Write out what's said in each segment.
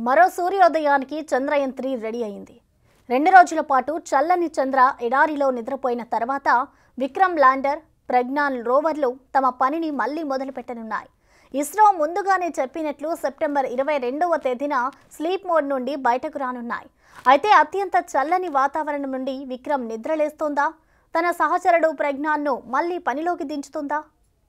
మరో సూర్యోదయానికి Chandrayaan three ready అయింది రెండు రోజుల పాటు చల్లని చంద్ర ఎడారిలో నిద్రపోయిన తర్వాత విక్రమ్ ల్యాండర్ ప్రజ్ఞాన్ రోవర్లు తమ పనిని మళ్లీ మొదలుపెట్టనున్నాయి ఇస్రో ముందుగానే చెప్పినట్లు సెప్టెంబర్ ఇరవై రెండవ తేదీన స్లీప్ మోడ్ నుండి బయటకు రానున్నాయి అయితే అత్యంత చల్లని వాతావరణం నుండి విక్రమ్ నిద్రలేస్తోందా తన సహచరుడు ప్రజ్ఞాన్ను మళ్లీ పనిలోకి దించుతుందా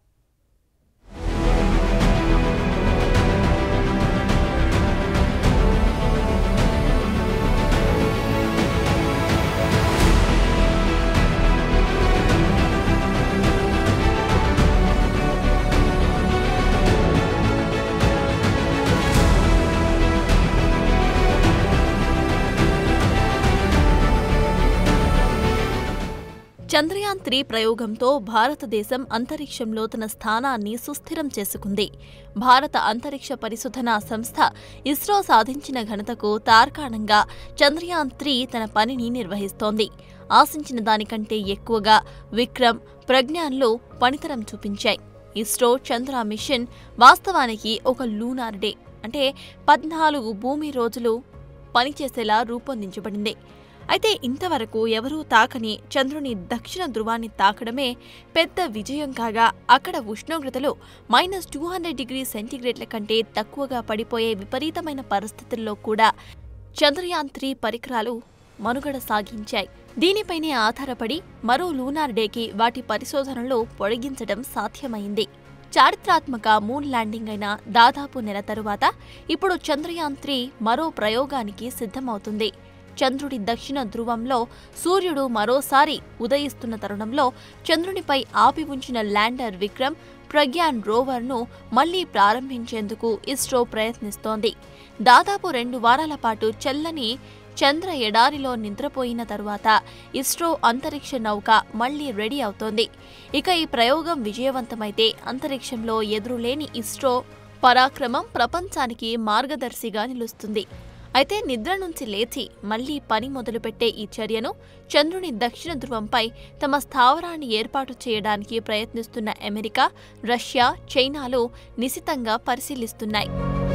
చంద్రయాన్ త్రీ ప్రయోగంతో భారతదేశం అంతరిక్షంలో తన స్థానాన్ని సుస్థిరం చేసుకుంది భారత అంతరిక్ష పరిశోధనా సంస్థ ఇస్రో సాధించిన ఘనతకు తార్కాణంగా చంద్రయాన్ త్రీ తన పనిని నిర్వహిస్తోంది ఆశించిన దానికంటే ఎక్కువగా విక్రమ్ ప్రజ్ఞాన్లు పనితరం చూపించాయి ఇస్రో చంద్ర మిషన్ వాస్తవానికి ఒక లూనార్ డే అంటే పద్నాలుగు భూమి రోజులు పనిచేసేలా రూపొందించబడింది అయితే ఇంతవరకు ఎవరూ తాకని చంద్రుని దక్షిణ ధృవాన్ని తాకడమే పెద్ద విజయం కాగా అక్కడ ఉష్ణోగ్రతలు మైనస్ టూ హండ్రెడ్ డిగ్రీ సెంటీగ్రేడ్ల కంటే తక్కువగా పడిపోయే విపరీతమైన పరిస్థితుల్లో కూడా చంద్రయాన్ త్రీ పరికరాలు మనుగడ సాగించాయి దీనిపైనే ఆధారపడి మరో లూనార్ డేకి వాటి పరిశోధనలు పొడిగించడం సాధ్యమైంది చారిత్రాత్మక మూన్ ల్యాండింగ్ అయిన దాదాపు నెల తరువాత ఇప్పుడు చంద్రయాన్ త్రీ మరో ప్రయోగానికి సిద్ధమవుతుంది చంద్రుడి దక్షిణ ధ్రువంలో సూర్యుడు మరోసారి ఉదయిస్తున్న తరుణంలో చంద్రునిపై ఆపి ఉంచిన ల్యాండర్ విక్రమ్ ప్రగ్యాన్ రోవర్ను మళ్లీ ప్రారంభించేందుకు ఇస్రో ప్రయత్నిస్తోంది దాదాపు రెండు వారాల పాటు చల్లని చంద్ర ఎడారిలో నిద్రపోయిన తరువాత ఇస్రో అంతరిక్ష నౌక మళ్లీ రెడీ అవుతోంది ఇక ఈ ప్రయోగం విజయవంతమైతే అంతరిక్షంలో ఎదురులేని ఇస్రో పరాక్రమం ప్రపంచానికి మార్గదర్శిగా నిలుస్తుంది అయితే నిద్ర నుంచి లేచి మళ్లీ పని మొదలుపెట్టే ఈ చర్యను చంద్రుని దక్షిణ ధృవంపై తమ స్థావరాన్ని ఏర్పాటు చేయడానికి ప్రయత్నిస్తున్న అమెరికా రష్యా చైనాలు నిశితంగా పరిశీలిస్తున్నాయి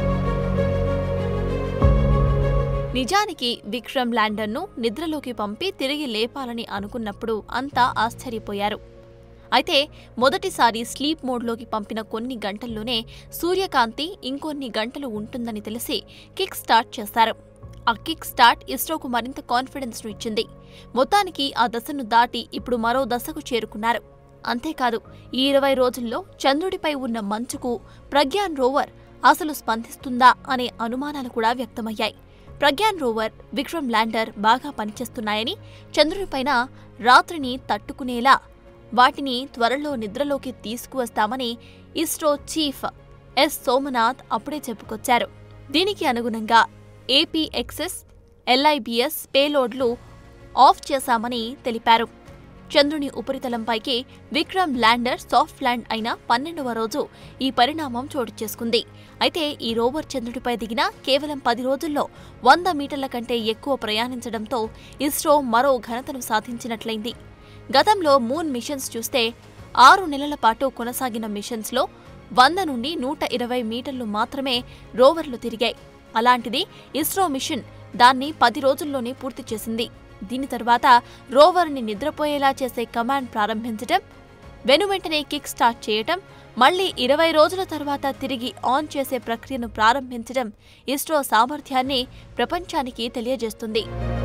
నిజానికి విక్రమ్ ల్యాండర్ను నిద్రలోకి పంపి తిరిగి లేపాలని అనుకున్నప్పుడు అంతా ఆశ్చర్యపోయారు అయితే మొదటిసారి స్లీప్ మోడ్లోకి పంపిన కొన్ని గంటల్లోనే సూర్యకాంతి ఇంకొన్ని గంటలు ఉంటుందని తెలిసి కిక్ స్టార్ట్ చేశారు ఆ కిక్ స్టార్ట్ ఇస్రోకు మరింత కాన్ఫిడెన్స్ను ఇచ్చింది మొత్తానికి ఆ దశను దాటి ఇప్పుడు మరో దశకు చేరుకున్నారు అంతేకాదు ఈ ఇరవై రోజుల్లో చంద్రుడిపై ఉన్న మంచుకు ప్రజ్ఞాన్ రోవర్ అసలు స్పందిస్తుందా అనే అనుమానాలు కూడా వ్యక్తమయ్యాయి ప్రజ్ఞాన్ రోవర్ విక్రమ్ ల్యాండర్ బాగా పనిచేస్తున్నాయని చంద్రునిపైన రాత్రిని తట్టుకునేలా వాటిని త్వరలో నిద్రలోకి తీసుకువస్తామని ఇస్రో చీఫ్ ఎస్ సోమనాథ్ అప్పుడే చెప్పుకొచ్చారు దీనికి అనుగుణంగా ఏపీఎక్సెస్ ఎల్ఐబిఎస్ పేలోడ్లు ఆఫ్ చేశామని తెలిపారు చంద్రుని ఉపరితలంపైకి విక్రమ్ ల్యాండర్ సాఫ్ట్ ల్యాండ్ అయిన పన్నెండవ రోజు ఈ పరిణామం చోటు చేసుకుంది అయితే ఈ రోవర్ చంద్రుడిపై దిగిన కేవలం పది రోజుల్లో వంద మీటర్ల కంటే ఎక్కువ ప్రయాణించడంతో ఇస్రో మరో ఘనతను సాధించినట్లయింది గతంలో మూన్ మిషన్స్ చూస్తే ఆరు నెలల పాటు కొనసాగిన మిషన్స్లో వంద నుండి నూట ఇరవై మీటర్లు మాత్రమే రోవర్లు తిరిగాయి అలాంటిది ఇస్రో మిషన్ దాన్ని పది రోజుల్లోనే పూర్తి చేసింది దీని తర్వాత రోవర్ని నిద్రపోయేలా చేసే కమాండ్ ప్రారంభించటం వెనువెంటనే కిక్ స్టార్ట్ చేయటం మళ్లీ ఇరవై రోజుల తర్వాత తిరిగి ఆన్ చేసే ప్రక్రియను ప్రారంభించడం ఇస్రో సామర్థ్యాన్ని ప్రపంచానికి తెలియజేస్తుంది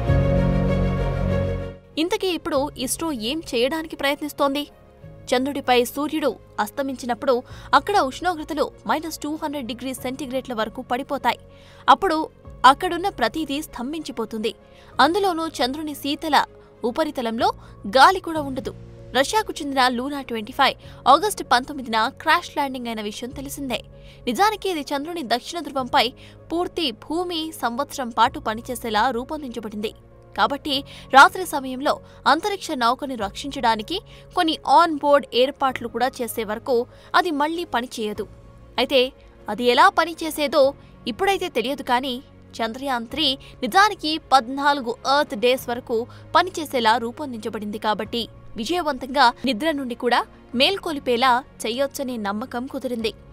ఇంతకీ ఇప్పుడు ఇస్రో ఏం చేయడానికి ప్రయత్నిస్తోంది చంద్రుడిపై సూర్యుడు అస్తమించినప్పుడు అక్కడ ఉష్ణోగ్రతలు మైనస్ టూ హండ్రెడ్ డిగ్రీ సెంటీగ్రేడ్ల వరకు పడిపోతాయి అప్పుడు అక్కడున్న ప్రతిదీ స్తంభించిపోతుంది అందులోనూ చంద్రుని శీతల ఉపరితలంలో గాలి కూడా ఉండదు రష్యాకు చెందిన లూనా ట్వంటీ ఫైవ్ ఆగస్టు పంతొమ్మిదిన క్రాష్ ల్యాండింగ్ అయిన విషయం తెలిసిందే నిజానికి ఇది చంద్రుని దక్షిణ ధ్రువంపై పూర్తి భూమి సంవత్సరం పాటు పనిచేసేలా రూపొందించబడింది కాబట్టి రాత్రి సమయంలో అంతరిక్ష నౌకని రక్షించడానికి కొన్ని ఆన్ బోర్డ్ ఏర్పాట్లు కూడా చేసే వరకు అది మళ్లీ పనిచేయదు అయితే అది ఎలా పనిచేసేదో ఇప్పుడైతే తెలియదు కానీ చంద్రయాన్ త్రీ నిజానికి పద్నాలుగు ఎర్త్ డేస్ వరకు పనిచేసేలా రూపొందించబడింది కాబట్టి విజయవంతంగా నిద్ర నుండి కూడా మేల్కొలిపేలా చెయ్యొచ్చనే నమ్మకం కుదిరింది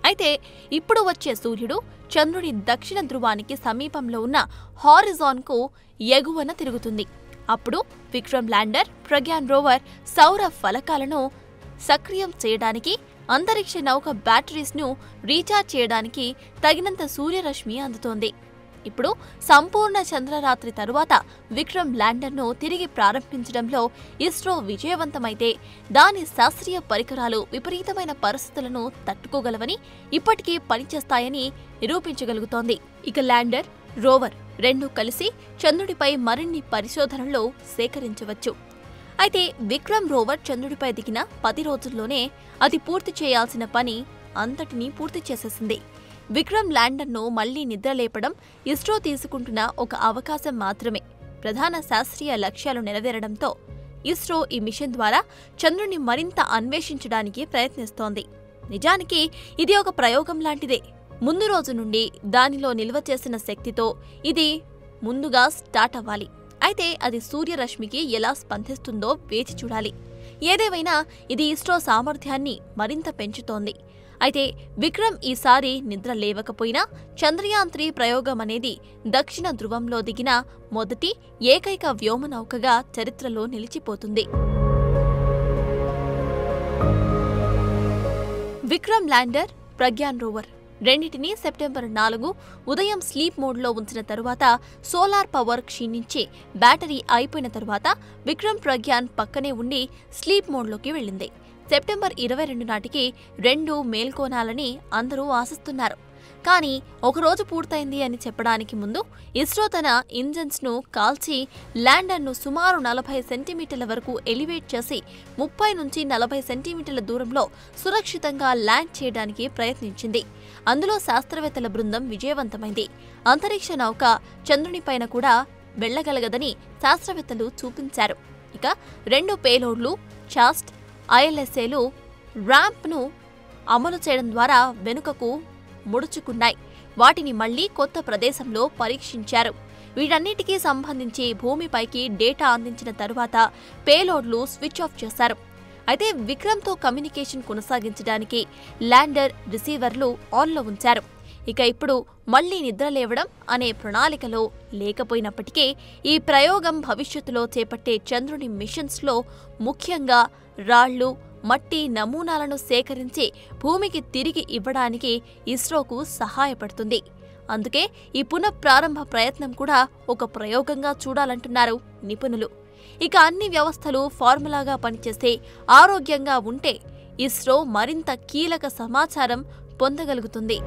అయితే ఇప్పుడు వచ్చే సూర్యుడు చంద్రుడి దక్షిణ ధ్రువానికి సమీపంలో ఉన్న హారిజాన్కు ఎగువన తిరుగుతుంది అప్పుడు విక్రమ్ ల్యాండర్ ప్రగ్యాన్ రోవర్ సౌర ఫలకాలను సక్రియం చేయడానికి అంతరిక్ష నౌక బ్యాటరీస్ను రీఛార్జ్ చేయడానికి తగినంత సూర్యరశ్మి అందుతోంది ఇప్పుడు సంపూర్ణ చంద్రరాత్రి తరువాత విక్రమ్ ల్యాండర్ను తిరిగి ప్రారంభించడంలో ఇస్రో విజయవంతమైతే దాని శాస్త్రీయ పరికరాలు విపరీతమైన పరిస్థితులను తట్టుకోగలవని ఇప్పటికీ పనిచేస్తాయని నిరూపించగలుగుతోంది ఇక ల్యాండర్ రోవర్ రెండు కలిసి చంద్రుడిపై మరిన్ని పరిశోధనలు సేకరించవచ్చు అయితే విక్రమ్ రోవర్ చంద్రుడిపై దిగిన పది రోజుల్లోనే అది పూర్తి చేయాల్సిన పని అంతటినీ పూర్తి చేసేసింది విక్రమ్ ల్యాండర్ను మళ్లీ నిద్రలేపడం ఇస్రో తీసుకుంటున్న ఒక అవకాశం మాత్రమే ప్రధాన శాస్త్రీయ లక్ష్యాలు నెరవేరడంతో ఇస్రో ఈ మిషన్ ద్వారా చంద్రుని మరింత అన్వేషించడానికి ప్రయత్నిస్తోంది నిజానికి ఇది ఒక ప్రయోగం లాంటిదే ముందు రోజు నుండి దానిలో నిల్వ చేసిన శక్తితో ఇది ముందుగా స్టార్ట్ అవ్వాలి అయితే అది సూర్యరశ్మికి ఎలా స్పందిస్తుందో వేచి చూడాలి ఏదేమైనా ఇది ఇస్రో సామర్థ్యాన్ని మరింత పెంచుతోంది అయితే విక్రమ్ ఈసారి నిద్ర లేవకపోయినా చంద్రయాన్ త్రీ ప్రయోగం అనేది దక్షిణ ధ్రువంలో దిగిన మొదటి ఏకైక వ్యోమనౌకగా చరిత్రలో నిలిచిపోతుంది విక్రమ్ ల్యాండర్ ప్రగ్యాన్ రోవర్ రెండింటినీ సెప్టెంబర్ నాలుగు ఉదయం స్లీప్ మోడ్లో ఉంచిన తరువాత సోలార్ పవర్ క్షీణించి బ్యాటరీ అయిపోయిన తరువాత విక్రమ్ ప్రగ్యాన్ పక్కనే ఉండి స్లీప్ మోడ్లోకి వెళ్ళింది సెప్టెంబర్ ఇరవై రెండు నాటికి రెండు మేల్కోనాలని అందరూ ఆశిస్తున్నారు కానీ ఒకరోజు పూర్తయింది అని చెప్పడానికి ముందు ఇస్రో తన ఇంజన్స్ను కాల్చి ల్యాండర్ను సుమారు నలభై సెంటీమీటర్ల వరకు ఎలివేట్ చేసి ముప్పై నుంచి నలభై సెంటీమీటర్ల దూరంలో సురక్షితంగా ల్యాండ్ చేయడానికి ప్రయత్నించింది అందులో శాస్త్రవేత్తల బృందం విజయవంతమైంది అంతరిక్ష నౌక చంద్రునిపైన కూడా వెళ్లగలగదని శాస్త్రవేత్తలు చూపించారు ఇక రెండు పేలోడ్లు చాస్ట్ ఐఎల్ఎస్ఏలు ర్యాంప్ను అమలు చేయడం ద్వారా వెనుకకు ముడుచుకున్నాయి వాటిని మళ్లీ కొత్త ప్రదేశంలో పరీక్షించారు వీటన్నిటికీ సంబంధించి భూమిపైకి డేటా అందించిన తరువాత పేలోడ్లు స్విచ్ ఆఫ్ చేశారు అయితే విక్రమ్తో కమ్యూనికేషన్ కొనసాగించడానికి ల్యాండర్ రిసీవర్లు ఆన్లో ఉంచారు ఇక ఇప్పుడు మళ్లీ నిద్రలేవడం అనే ప్రణాళికలో లేకపోయినప్పటికీ ఈ ప్రయోగం భవిష్యత్తులో చేపట్టే చంద్రుని మిషన్స్లో ముఖ్యంగా రాళ్లు మట్టి నమూనాలను సేకరించి భూమికి తిరిగి ఇవ్వడానికి ఇస్రోకు సహాయపడుతుంది అందుకే ఈ పునఃప్రారంభ ప్రయత్నం కూడా ఒక ప్రయోగంగా చూడాలంటున్నారు నిపుణులు ఇక అన్ని వ్యవస్థలు ఫార్ములాగా పనిచేస్తే ఆరోగ్యంగా ఉంటే ఇస్రో మరింత కీలక సమాచారం పొందగలుగుతుంది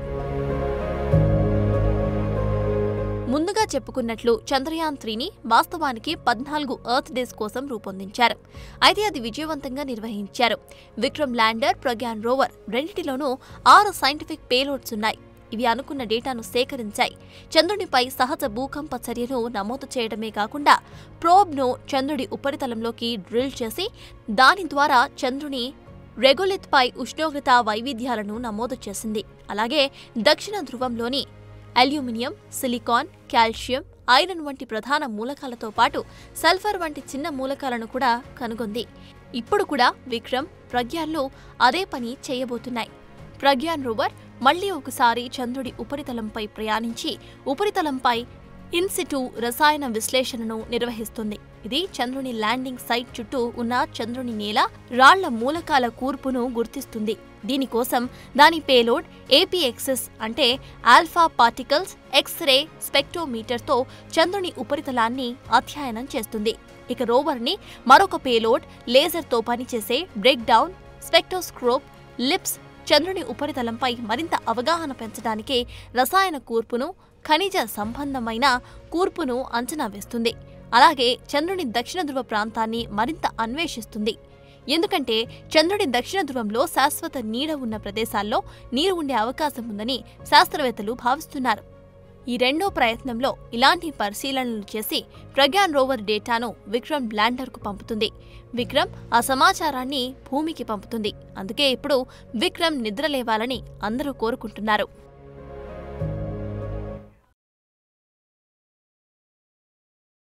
ముందుగా చెప్పుకున్నట్లు చంద్రయాన్ త్రీని వాస్తవానికి పద్నాలుగు ఎర్త్ డేస్ కోసం రూపొందించారు అయితే అది విజయవంతంగా నిర్వహించారు విక్రమ్ ల్యాండర్ ప్రగ్యాన్ రోవర్ రెండింటిలోనూ ఆరు సైంటిఫిక్ పేలోడ్స్ ఉన్నాయి ఇవి అనుకున్న డేటాను సేకరించాయి చంద్రునిపై సహజ భూకంప చర్యను నమోదు చేయడమే కాకుండా ప్రోబ్ను చంద్రుడి ఉపరితలంలోకి డ్రిల్ చేసి దాని ద్వారా చంద్రుని రెగోలిత్పై ఉష్ణోగ్రత వైవిధ్యాలను నమోదు చేసింది అలాగే దక్షిణ ధ్రువంలోని అల్యూమినియం సిలికాన్ కాల్షియం ఐరన్ వంటి ప్రధాన మూలకాలతో పాటు సల్ఫర్ వంటి చిన్న మూలకాలను కూడా కనుగొంది ఇప్పుడు కూడా విక్రమ్ ప్రగ్యాన్లు అదే పని చేయబోతున్నాయి ప్రగ్యాన్ రోవర్ మళ్లీ ఒకసారి చంద్రుడి ఉపరితలంపై ప్రయాణించి ఉపరితలంపై ఇన్సిటు రసాయన విశ్లేషణను నిర్వహిస్తుంది ఇది చంద్రుని ల్యాండింగ్ సైట్ చుట్టూ ఉన్న చంద్రుని నేల రాళ్ల మూలకాల కూర్పును గుర్తిస్తుంది దీనికోసం దాని పేలోడ్ ఏపీఎక్సెస్ అంటే ఆల్ఫా పార్టికల్స్ ఎక్స్రే స్పెక్ట్రోమీటర్తో చంద్రుని ఉపరితలాన్ని అధ్యయనం చేస్తుంది ఇక రోవర్ని మరొక పేలోడ్ లేజర్తో పనిచేసే బ్రేక్ డౌన్ స్పెక్టోస్క్రోప్ లిప్స్ చంద్రుని ఉపరితలంపై మరింత అవగాహన పెంచడానికి రసాయన కూర్పును ఖనిజ సంబంధమైన కూర్పును అంచనా వేస్తుంది అలాగే చంద్రుని దక్షిణ ధృవ ప్రాంతాన్ని మరింత అన్వేషిస్తుంది ఎందుకంటే చంద్రుడి దక్షిణ ధ్రువంలో శాశ్వత నీడ ఉన్న ప్రదేశాల్లో నీరు ఉండే అవకాశం ఉందని శాస్త్రవేత్తలు భావిస్తున్నారు ఈ రెండో ప్రయత్నంలో ఇలాంటి పరిశీలనలు చేసి ప్రగ్యాన్ రోవర్ డేటాను విక్రమ్ ల్యాండర్కు పంపుతుంది విక్రమ్ ఆ సమాచారాన్ని భూమికి పంపుతుంది అందుకే ఇప్పుడు విక్రమ్ నిద్రలేవాలని అందరూ కోరుకుంటున్నారు